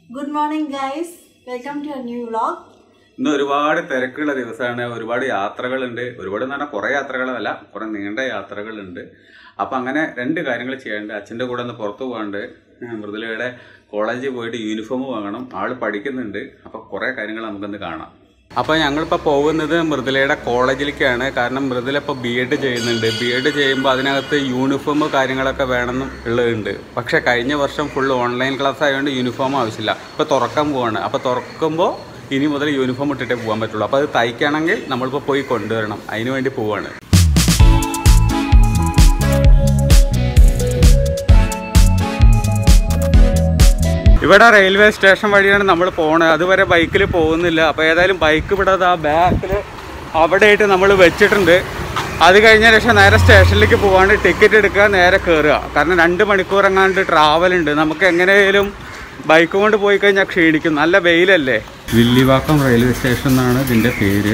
good morning guys welcome to new vlog ഇന്ന് ഒരുപാട് തിരക്കുള്ള ദിവസമാണ് ഒരുപാട് യാത്രകളുണ്ട് ഒരുപാട് എന്ന് പറഞ്ഞാൽ കുറേ യാത്രകളല്ല കുറേ നീണ്ട യാത്രകളുണ്ട് അപ്പം അങ്ങനെ രണ്ട് കാര്യങ്ങൾ ചെയ്യാനുണ്ട് അച്ഛൻ്റെ കൂടെ ഒന്ന് പുറത്ത് പോകാണ്ട് മൃദുലയുടെ കോളേജിൽ പോയിട്ട് യൂണിഫോം വാങ്ങണം ആൾ പഠിക്കുന്നുണ്ട് അപ്പോൾ കുറേ കാര്യങ്ങൾ നമുക്കൊന്ന് കാണാം അപ്പോൾ ഞങ്ങളിപ്പോൾ പോകുന്നത് മൃദുലയുടെ കോളേജിലേക്കാണ് കാരണം മൃദുല ഇപ്പോൾ ബി എഡ് ചെയ്യുന്നുണ്ട് ബി എഡ് ചെയ്യുമ്പോൾ അതിനകത്ത് യൂണിഫോം കാര്യങ്ങളൊക്കെ വേണമെന്നും ഉള്ളതുണ്ട് പക്ഷേ കഴിഞ്ഞ വർഷം ഫുൾ ഓൺലൈൻ ക്ലാസ് ആയതുകൊണ്ട് യൂണിഫോം ആവശ്യമില്ല ഇപ്പോൾ തുറക്കാൻ പോവാണ് അപ്പോൾ തുറക്കുമ്പോൾ ഇനി മുതൽ യൂണിഫോം ഇട്ടിട്ടേ പോകാൻ പറ്റുള്ളൂ അപ്പോൾ അത് തയ്ക്കണമെങ്കിൽ നമ്മളിപ്പോൾ പോയി കൊണ്ടുവരണം അതിന് വേണ്ടി പോവാണ് ഇവിടെ റെയിൽവേ സ്റ്റേഷൻ വഴിയാണ് നമ്മൾ പോണത് അതുവരെ ബൈക്കിൽ പോകുന്നില്ല അപ്പോൾ ഏതായാലും ബൈക്ക് ഇവിടെ ആ ബാക്കിൽ അവിടെയായിട്ട് നമ്മൾ വെച്ചിട്ടുണ്ട് അത് കഴിഞ്ഞ ശേഷം നേരെ സ്റ്റേഷനിലേക്ക് പോകാണ്ട് ടിക്കറ്റ് എടുക്കുക നേരെ കയറുക കാരണം രണ്ട് മണിക്കൂർ എങ്ങാണ്ട് ട്രാവൽ ഉണ്ട് നമുക്ക് എങ്ങനെയായാലും ബൈക്ക് കൊണ്ട് പോയി കഴിഞ്ഞാൽ ക്ഷീണിക്കും നല്ല വെയിലല്ലേ വില്ലിവാക്കം റെയിൽവേ സ്റ്റേഷൻ എന്നാണ് ഇതിൻ്റെ പേര്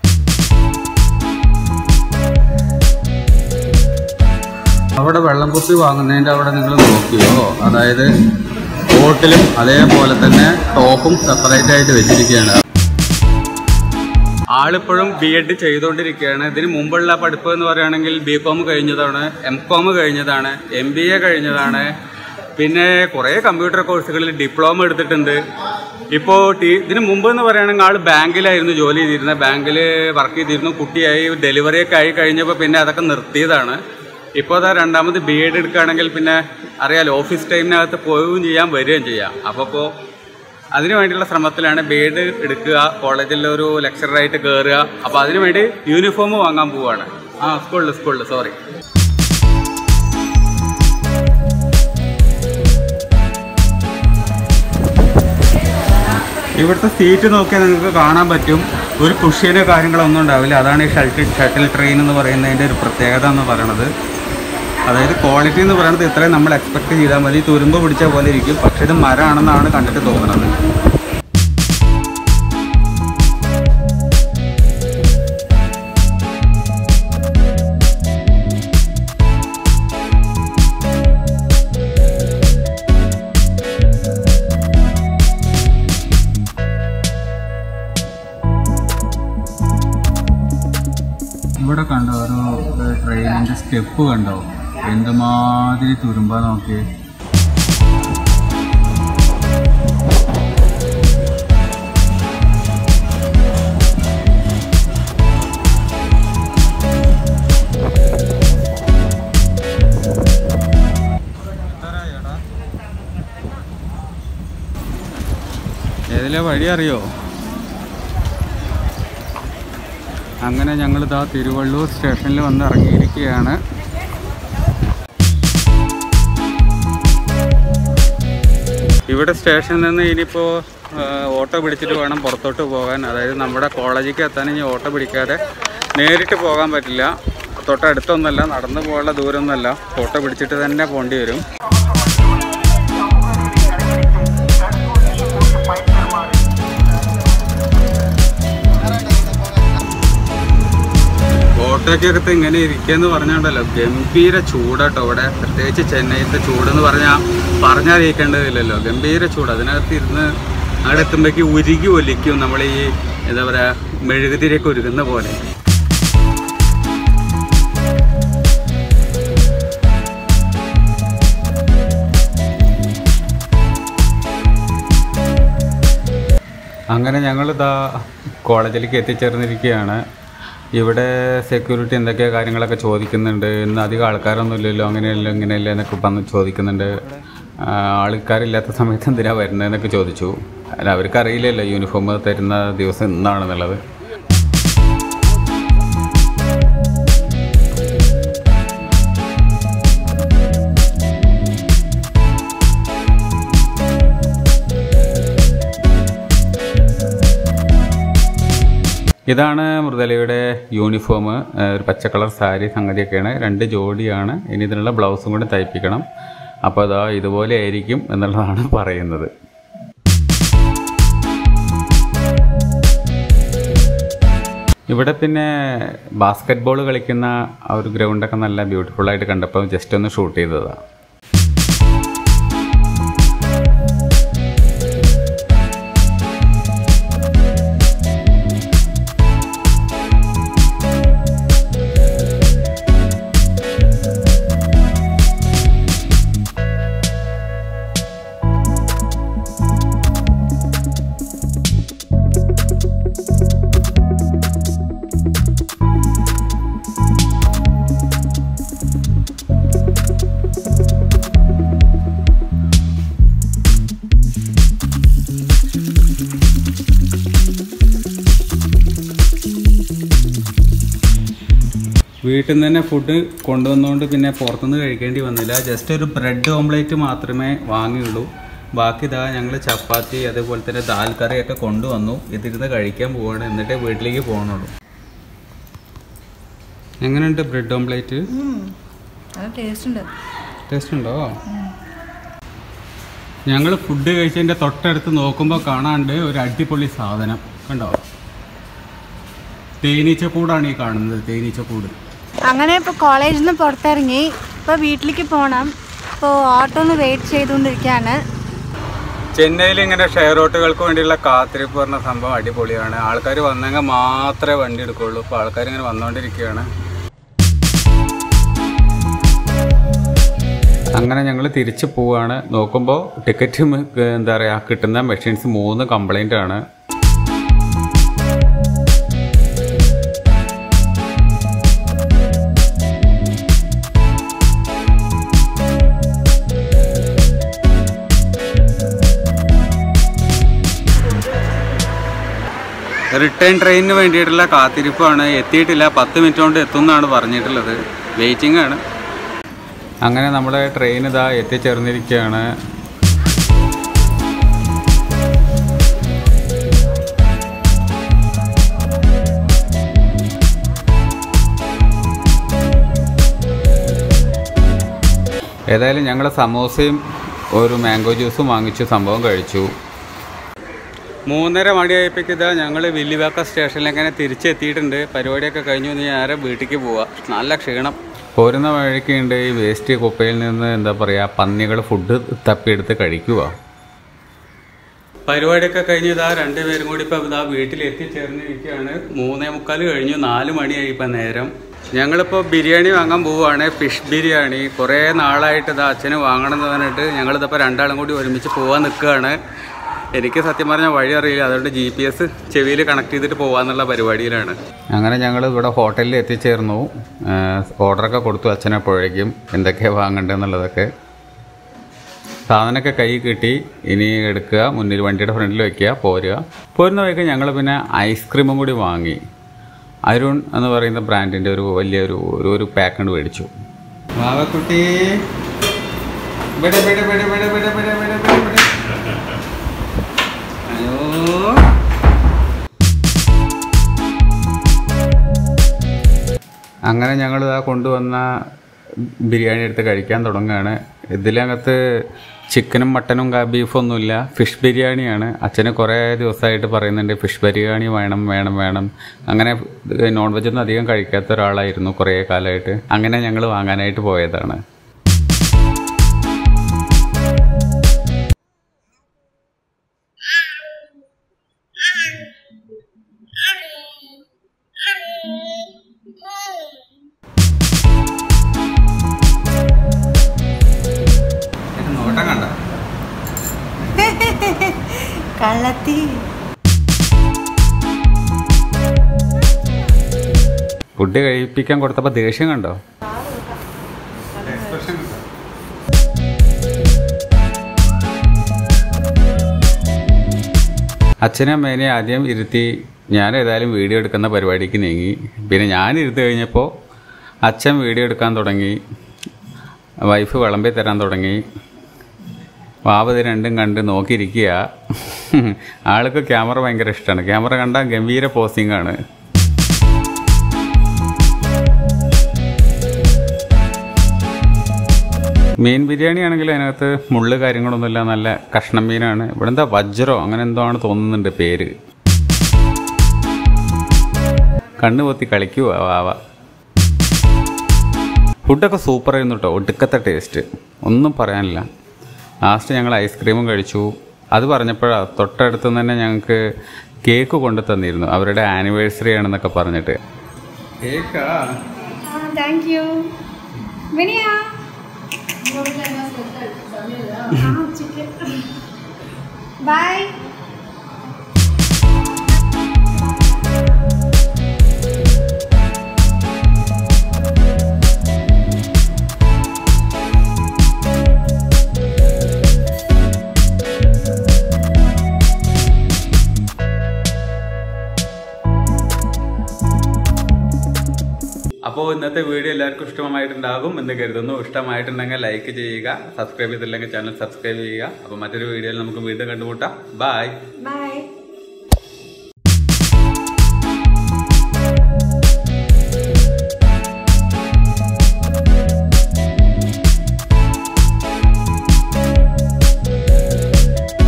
അവിടെ വെള്ളം കുപ്പി വാങ്ങുന്നതിൻ്റെ അവിടെ നിങ്ങൾ നോക്കിയോ അതായത് ബോട്ടിലും അതേപോലെ തന്നെ ടോപ്പും സെപ്പറേറ്റ് ആയിട്ട് വെച്ചിരിക്കുകയാണ് ആളിപ്പോഴും ബി എഡ് ചെയ്തുകൊണ്ടിരിക്കുകയാണ് ഇതിന് മുമ്പുള്ള പഠിപ്പ് എന്ന് പറയുകയാണെങ്കിൽ ബി കോം കഴിഞ്ഞതാണ് എം കോം കഴിഞ്ഞതാണ് എം ബി എ കഴിഞ്ഞതാണ് പിന്നെ കുറേ കമ്പ്യൂട്ടർ കോഴ്സുകളിൽ ഡിപ്ലോമ എടുത്തിട്ടുണ്ട് ഇപ്പോൾ ടി ഇതിന് മുമ്പ് എന്ന് പറയുകയാണെങ്കിൽ ആൾ ബാങ്കിലായിരുന്നു ജോലി ചെയ്തിരുന്നത് ബാങ്കിൽ വർക്ക് ചെയ്തിരുന്നു കുട്ടിയായി ഡെലിവറിയൊക്കെ ആയി കഴിഞ്ഞപ്പോൾ പിന്നെ അതൊക്കെ നിർത്തിയതാണ് ഇപ്പോൾ അതാ രണ്ടാമത് ബി എഡ് എടുക്കുകയാണെങ്കിൽ പിന്നെ അറിയാലോ ഓഫീസ് ടൈമിനകത്ത് പോവുകയും ചെയ്യാം വരികയും ചെയ്യാം അപ്പോൾ ഇപ്പോൾ അതിനു വേണ്ടിയുള്ള ശ്രമത്തിലാണ് ബി എഡ് എടുക്കുക കോളേജിൽ ഒരു ലെക്ചറായിട്ട് കയറുക അപ്പോൾ അതിനു വേണ്ടി യൂണിഫോം വാങ്ങാൻ പോവുകയാണ് ആ സ്കൂളിൽ സ്കൂളിൽ സോറി ഇവിടുത്തെ സീറ്റ് നോക്കിയാൽ നിങ്ങൾക്ക് കാണാൻ പറ്റും ഒരു കുഷ്യനോ കാര്യങ്ങളൊന്നും ഉണ്ടാവില്ല അതാണ് ഈ ഷട്ടിൽ ഷട്ടിൽ ട്രെയിൻ എന്ന് പറയുന്നതിൻ്റെ ഒരു പ്രത്യേകത എന്ന് പറയുന്നത് അതായത് ക്വാളിറ്റി എന്ന് പറയുന്നത് ഇത്രയും നമ്മൾ എക്സ്പെക്ട് ചെയ്താൽ മതി തുരുമ്പ് പിടിച്ച പോലെ ഇരിക്കും പക്ഷേ ഇത് മരമാണെന്നാണ് കണ്ടിട്ട് തോന്നുന്നത് ഇവിടെ കണ്ടോ ഒരു ട്രെയിനിൻ്റെ സ്റ്റെപ്പ് കണ്ടോ എന്തുമാതിരി തുരുമ്പാ നോക്കി ഏതിലെ വഴി അറിയോ അങ്ങനെ ഞങ്ങൾ ഇതാ തിരുവള്ളൂർ സ്റ്റേഷനിൽ വന്ന് ഇറങ്ങിയിരിക്കുകയാണ് ഇവിടെ സ്റ്റേഷനിൽ നിന്ന് ഇനിയിപ്പോൾ ഓട്ടോ പിടിച്ചിട്ട് വേണം പുറത്തോട്ട് പോകാൻ അതായത് നമ്മുടെ കോളേജിലേക്ക് എത്താൻ ഇനി ഓട്ടോ പിടിക്കാതെ നേരിട്ട് പോകാൻ പറ്റില്ല തൊട്ടടുത്തൊന്നുമല്ല നടന്നു പോകാനുള്ള ദൂരമൊന്നുമല്ല ഓട്ടോ പിടിച്ചിട്ട് തന്നെ പോകേണ്ടി വരും ഓട്ടോയ്ക്കകത്ത് ഇങ്ങനെ ഇരിക്കുകയെന്ന് പറഞ്ഞുണ്ടല്ലോ ഗംഭീര ചൂടാട്ടോ ഇവിടെ പ്രത്യേകിച്ച് ചെന്നൈയിലത്തെ ചൂടെന്ന് പറഞ്ഞാൽ പറഞ്ഞറിയിക്കേണ്ടതില്ലല്ലോ ഗംഭീര ചൂട് അതിനകത്ത് ഇരുന്ന് അവിടെ എത്തുമ്പോഴേക്ക് ഉരുകി ഒലിക്കും നമ്മൾ ഈ എന്താ പറയുക മെഴുകുതിരിയൊക്കെ ഉരുകുന്ന പോലെ അങ്ങനെ ഞങ്ങളിതാ കോളേജിലേക്ക് എത്തിച്ചേർന്നിരിക്കുകയാണ് ഇവിടെ സെക്യൂരിറ്റി എന്തൊക്കെ കാര്യങ്ങളൊക്കെ ചോദിക്കുന്നുണ്ട് ഇന്ന് അധികം ആൾക്കാരൊന്നും ഇല്ലല്ലോ അങ്ങനെയല്ല ഇങ്ങനെയല്ല എന്നൊക്കെ വന്ന് ചോദിക്കുന്നുണ്ട് ആ, ആൾക്കാരില്ലാത്ത സമയത്ത് എന്തിനാണ് വരുന്നതെന്നൊക്കെ ചോദിച്ചു അല്ല അവർക്ക് അറിയില്ലല്ലോ യൂണിഫോം തരുന്ന ദിവസം ഇന്നാണെന്നുള്ളത് ഇതാണ് മൃദലയുടെ യൂണിഫോം ഒരു പച്ച കളർ സാരി സംഗതിയൊക്കെയാണ് രണ്ട് ജോഡിയാണ് ഇനി ഇതിനുള്ള ബ്ലൗസും കൂടി തയ്പ്പിക്കണം അപ്പോൾ അതാ ഇതുപോലെ ആയിരിക്കും എന്നുള്ളതാണ് പറയുന്നത് ഇവിടെ പിന്നെ ബാസ്ക്കറ്റ് ബോൾ കളിക്കുന്ന ആ ഒരു ഗ്രൗണ്ടൊക്കെ നല്ല ബ്യൂട്ടിഫുൾ ആയിട്ട് കണ്ടപ്പോൾ ജസ്റ്റ് ഒന്ന് ഷൂട്ട് ചെയ്തതാണ് വീട്ടിൽ നിന്ന് തന്നെ ഫുഡ് കൊണ്ടുവന്നുകൊണ്ട് പിന്നെ പുറത്തുനിന്ന് കഴിക്കേണ്ടി വന്നില്ല ജസ്റ്റ് ഒരു ബ്രെഡ് ഓംലേറ്റ് മാത്രമേ വാങ്ങിയുള്ളൂ ബാക്കി ഇതാ ഞങ്ങൾ ചപ്പാത്തി അതേപോലെ തന്നെ ദാൽ കറിയൊക്കെ കൊണ്ടുവന്നു ഇതിരുന്ന് കഴിക്കാൻ പോവാണ് എന്നിട്ടേ വീട്ടിലേക്ക് പോകണുള്ളൂ എങ്ങനെയുണ്ട് ബ്രെഡ് ഓംലേറ്റ് നല്ല ടേസ്റ്റ് ഉണ്ട് ടേസ്റ്റ് ഉണ്ടോ ഞങ്ങൾ ഫുഡ് കഴിച്ചതിൻ്റെ തൊട്ടടുത്ത് നോക്കുമ്പോൾ കാണാണ്ട് ഒരു അടിപൊളി സാധനം കണ്ടോ തേനീച്ചക്കൂടാണ് ഈ കാണുന്നത് തേനീച്ചക്കൂട് അങ്ങനെ ഇപ്പോൾ കോളേജിൽ നിന്ന് പുറത്തിറങ്ങി ഇപ്പോൾ വീട്ടിലേക്ക് പോകണം ഇപ്പോൾ ഓട്ടോ ഒന്ന് വെയിറ്റ് ചെയ്തുകൊണ്ടിരിക്കുകയാണ് ചെന്നൈയിൽ ഇങ്ങനെ ഷെയർ ഓട്ടുകൾക്ക് വേണ്ടിയുള്ള കാത്തിരിപ്പ് പറഞ്ഞ സംഭവം അടിപൊളിയാണ് ആൾക്കാർ വന്നെങ്കിൽ മാത്രമേ വണ്ടി എടുക്കുള്ളൂ ഇപ്പോൾ ആൾക്കാർ ഇങ്ങനെ വന്നുകൊണ്ടിരിക്കുകയാണ് അങ്ങനെ ഞങ്ങൾ തിരിച്ചു പോവുകയാണ് നോക്കുമ്പോൾ ടിക്കറ്റ് എന്താ പറയുക കിട്ടുന്ന മെഷീൻസ് മൂന്ന് കംപ്ലൈൻ്റ് ആണ് റിട്ടേൺ ട്രെയിനിന് വേണ്ടിയിട്ടുള്ള കാത്തിരിപ്പാണ് എത്തിയിട്ടില്ല പത്ത് മിനിറ്റ് കൊണ്ട് എത്തും എന്നാണ് പറഞ്ഞിട്ടുള്ളത് വെയിറ്റിംഗ് ആണ് അങ്ങനെ നമ്മുടെ ട്രെയിൻ ഇതാ എത്തിച്ചേർന്നിരിക്കുകയാണ് ഏതായാലും ഞങ്ങൾ സമോസയും ഒരു മാംഗോ ജ്യൂസും വാങ്ങിച്ചു സംഭവം കഴിച്ചു മൂന്നര മണിയായപ്പോഴേക്ക് ഇതാ ഞങ്ങൾ വില്ലിവാക്ക സ്റ്റേഷനിലേക്ക് അങ്ങനെ തിരിച്ചെത്തിയിട്ടുണ്ട് പരിപാടിയൊക്കെ കഴിഞ്ഞു ഇനി നേരെ വീട്ടിലേക്ക് പോവാം നല്ല ക്ഷീണം പോരുന്ന വഴിക്കുണ്ട് ഈ വേസ്റ്റ് കുപ്പയിൽ നിന്ന് എന്താ പറയുക പന്നികൾ ഫുഡ് തപ്പിയെടുത്ത് കഴിക്കുക പരിപാടിയൊക്കെ കഴിഞ്ഞ് ഇതാ രണ്ടുപേരും കൂടി ഇപ്പം ഇതാ വീട്ടിൽ എത്തിച്ചേർന്നിരിക്കുകയാണ് മൂന്നേ മുക്കാൽ കഴിഞ്ഞു നാല് മണിയായി ഇപ്പം നേരം ഞങ്ങളിപ്പോൾ ബിരിയാണി വാങ്ങാൻ പോവുകയാണ് ഫിഷ് ബിരിയാണി കുറേ നാളായിട്ട് ഇതാ അച്ഛന് വാങ്ങണം എന്ന് പറഞ്ഞിട്ട് ഞങ്ങളിതിപ്പോൾ രണ്ടാളും കൂടി ഒരുമിച്ച് പോകാൻ നിൽക്കുകയാണ് എനിക്ക് സത്യം പറഞ്ഞാൽ വഴി അറിയില്ല അതുകൊണ്ട് ജി പി എസ് ചെവിയിൽ കണക്ട് ചെയ്തിട്ട് പോകാന്നുള്ള പരിപാടിയിലാണ് അങ്ങനെ ഞങ്ങൾ ഇവിടെ ഹോട്ടലിൽ എത്തിച്ചേർന്നു ഓർഡറൊക്കെ കൊടുത്തു അച്ഛനെപ്പോഴേക്കും എന്തൊക്കെയാണ് വാങ്ങേണ്ടതെന്നുള്ളതൊക്കെ സാധനമൊക്കെ കൈ കിട്ടി ഇനി എടുക്കുക മുന്നിൽ വണ്ടിയുടെ ഫ്രണ്ടിൽ വയ്ക്കുക പോരുക പോരുന്ന വഴിക്ക് ഞങ്ങൾ പിന്നെ ഐസ്ക്രീമും കൂടി വാങ്ങി അരുൺ എന്ന് പറയുന്ന ബ്രാൻഡിൻ്റെ ഒരു വലിയൊരു ഒരു ഒരു പാക്ക് കൊണ്ട് മേടിച്ചു വാവക്കുട്ടി ഇവിടെ ഇവിടെ ഇവിടെ ഇവിടെ ഇവിടെ ഇവിടെ ഇവിടെ ഇവിടെ ഇവിടെ അയ്യോ അങ്ങനെ ഞങ്ങൾ ആ കൊണ്ടുവന്ന ബിരിയാണി എടുത്ത് കഴിക്കാൻ തുടങ്ങുകയാണ് ഇതിനകത്ത് ചിക്കനും മട്ടനും ക- ബീഫൊന്നുമില്ല ഫിഷ് ബിരിയാണിയാണ് അച്ഛന് കുറേ ദിവസമായിട്ട് പറയുന്നുണ്ട് ഫിഷ് ബിരിയാണി വേണം വേണം വേണം അങ്ങനെ നോൺ വെജ് ഒന്നും അധികം കഴിക്കാത്ത ഒരാളായിരുന്നു കുറേ കാലമായിട്ട് അങ്ങനെ ഞങ്ങൾ വാങ്ങാനായിട്ട് പോയതാണ് നോട്ടം കണ്ട കള്ളത്തി ഫുഡ് കഴിപ്പിക്കാൻ കൊടുത്തപ്പോൾ ദേഷ്യം കണ്ടോ അച്ഛനും അമ്മേനെ ആദ്യം ഇരുത്തി ഞാൻ ഏതായാലും വീഡിയോ എടുക്കുന്ന പരിപാടിക്ക് നീങ്ങി പിന്നെ ഞാൻ ഇരുത്തി കഴിഞ്ഞപ്പോൾ അച്ഛൻ വീഡിയോ എടുക്കാൻ തുടങ്ങി വൈഫ് വിളമ്പി തരാൻ തുടങ്ങി വാവത് രണ്ടും കണ്ട് നോക്കിയിരിക്കുക ആൾക്ക് ക്യാമറ ഭയങ്കര ഇഷ്ടമാണ് ക്യാമറ കണ്ടാൽ ഗംഭീര പോസിംഗ് ആണ് മീൻ ബിരിയാണി ആണെങ്കിൽ അതിനകത്ത് മുള്ള് കാര്യങ്ങളൊന്നുമില്ല നല്ല കഷ്ണം മീനാണ് ഇവിടെ എന്താ വജ്രോ അങ്ങനെ എന്തോ ആണ് തോന്നുന്നുണ്ട് പേര് കണ്ണു പൊത്തി കളിക്കുക വാവ ഫുഡൊക്കെ സൂപ്പർ ആയിരുന്നു കേട്ടോ ഒടുക്കത്തെ ടേസ്റ്റ് ഒന്നും പറയാനില്ല ലാസ്റ്റ് ഞങ്ങൾ ഐസ്ക്രീമും കഴിച്ചു അത് പറഞ്ഞപ്പോഴാണ് തൊട്ടടുത്ത് തന്നെ ഞങ്ങൾക്ക് കേക്ക് കൊണ്ടു തന്നിരുന്നു അവരുടെ ആനിവേഴ്സറി ആണെന്നൊക്കെ പറഞ്ഞിട്ട് കേക്കാ താങ്ക് യു വിനിയാ ബൈ അപ്പോൾ ഇന്നത്തെ വീഡിയോ എല്ലാവർക്കും ഇഷ്ടമായിട്ടുണ്ടാകും എന്ന് കരുതുന്നു ഇഷ്ടമായിട്ടുണ്ടെങ്കിൽ ലൈക്ക് ചെയ്യുക സബ്സ്ക്രൈബ് ചെയ്തില്ലെങ്കിൽ ചാനൽ സബ്സ്ക്രൈബ് ചെയ്യുക അപ്പോൾ മറ്റൊരു വീഡിയോയിൽ നമുക്ക് വീണ്ടും കണ്ടുമുട്ടാം ബൈ ബൈ